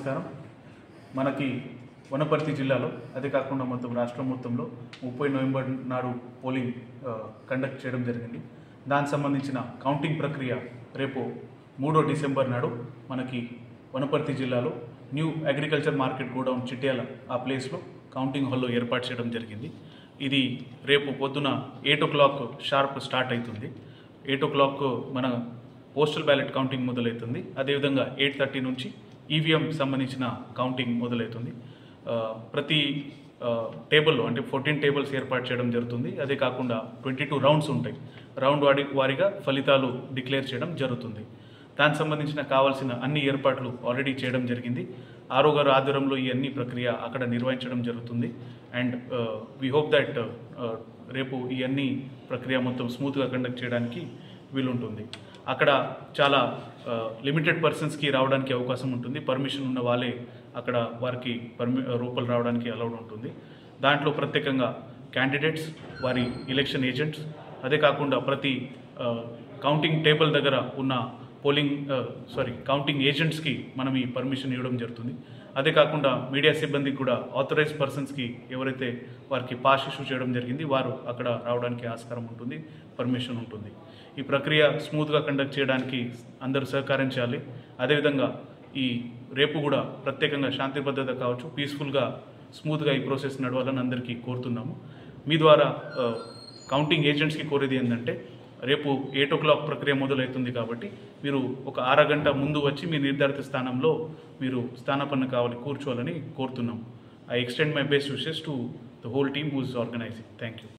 నమస్కారం మనకి వనపర్తి జిల్లాలో అదే కాకుండా మొత్తం రాష్ట్రం మొత్తంలో ముప్పై నవంబర్ నాడు పోలింగ్ ఆ, కండక్ట్ చేయడం జరిగింది దానికి సంబంధించిన కౌంటింగ్ ప్రక్రియ రేపు మూడో డిసెంబర్ నాడు మనకి వనపర్తి జిల్లాలో new agriculture market godown Chityala ఆ ప్లేస్లో కౌంటింగ్ హాల్లో ఏర్పాటు చేయడం జరిగింది ఇది రేపు పొద్దున eight o'clock sharp start అవుతుంది ఎయిట్ ఓ క్లాక్ మన పోస్టల్ బ్యాలెట్ కౌంటింగ్ మొదలవుతుంది అదేవిధంగా ఎయిట్ థర్టీ నుంచి ఈవీఎం సంబంధించిన కౌంటింగ్ మొదలవుతుంది ఆ, ప్రతి ఆ, టేబుల్లో అంటే ఫోర్టీన్ టేబుల్స్ ఏర్పాటు చేయడం జరుగుతుంది అదే కాకుండా ట్వంటీ టూ రౌండ్స్ ఉంటాయి రౌండ్ వాడి వారీగా ఫలితాలు డిక్లేర్ చేయడం జరుగుతుంది దానికి సంబంధించిన కావాల్సిన అన్ని ఏర్పాట్లు ఆల్రెడీ చేయడం జరిగింది ఆరో గారు ఆధ్వర్యంలో ఈ అన్ని ప్రక్రియ అక్కడ నిర్వహించడం జరుగుతుంది అండ్ వీ హోప్ దట్ రేపు ఈ అన్ని ప్రక్రియ మొత్తం స్మూత్గా కండక్ట్ చేయడానికి వీలుంటుంది అక్కడ చాలా లిమిటెడ్ పర్సన్స్కి రావడానికి అవకాశం ఉంటుంది పర్మిషన్ ఉన్న వాళ్ళే అక్కడ వారికి పర్మి రూపలు రావడానికి అలౌడ్ ఉంటుంది దాంట్లో ప్రత్యేకంగా క్యాండిడేట్స్ వారి ఎలక్షన్ ఏజెంట్స్ అదే కాకుండా ప్రతి కౌంటింగ్ టేబుల్ దగ్గర ఉన్న పోలింగ్ సారీ కౌంటింగ్ ఏజెంట్స్కి మనం ఈ పర్మిషన్ ఇవ్వడం జరుగుతుంది అదే కాకుండా మీడియా సిబ్బందికి కూడా ఆథరైజ్ పర్సన్స్కి ఎవరైతే వారికి పాస్ ఇష్యూ చేయడం జరిగింది వారు అక్కడ రావడానికి ఆస్కారం ఉంటుంది పర్మిషన్ ఉంటుంది ఈ ప్రక్రియ స్మూత్గా కండక్ట్ చేయడానికి అందరూ సహకరించాలి అదేవిధంగా ఈ రేపు కూడా ప్రత్యేకంగా శాంతి భద్రత కావచ్చు పీస్ఫుల్గా స్మూత్గా ఈ ప్రాసెస్ నడవాలని అందరికీ కోరుతున్నాము మీ ద్వారా ఆ, కౌంటింగ్ ఏజెంట్స్కి కోరేది ఏంటంటే రేపు ఎయిట్ ఓ క్లాక్ ప్రక్రియ మొదలవుతుంది కాబట్టి మీరు ఒక అరగంట ముందు వచ్చి మీ నిర్ధారిత స్థానంలో మీరు స్థానాపన్న కావాలి కూర్చోవాలని కోరుతున్నాం I extend my best wishes to the whole team who's organising thank you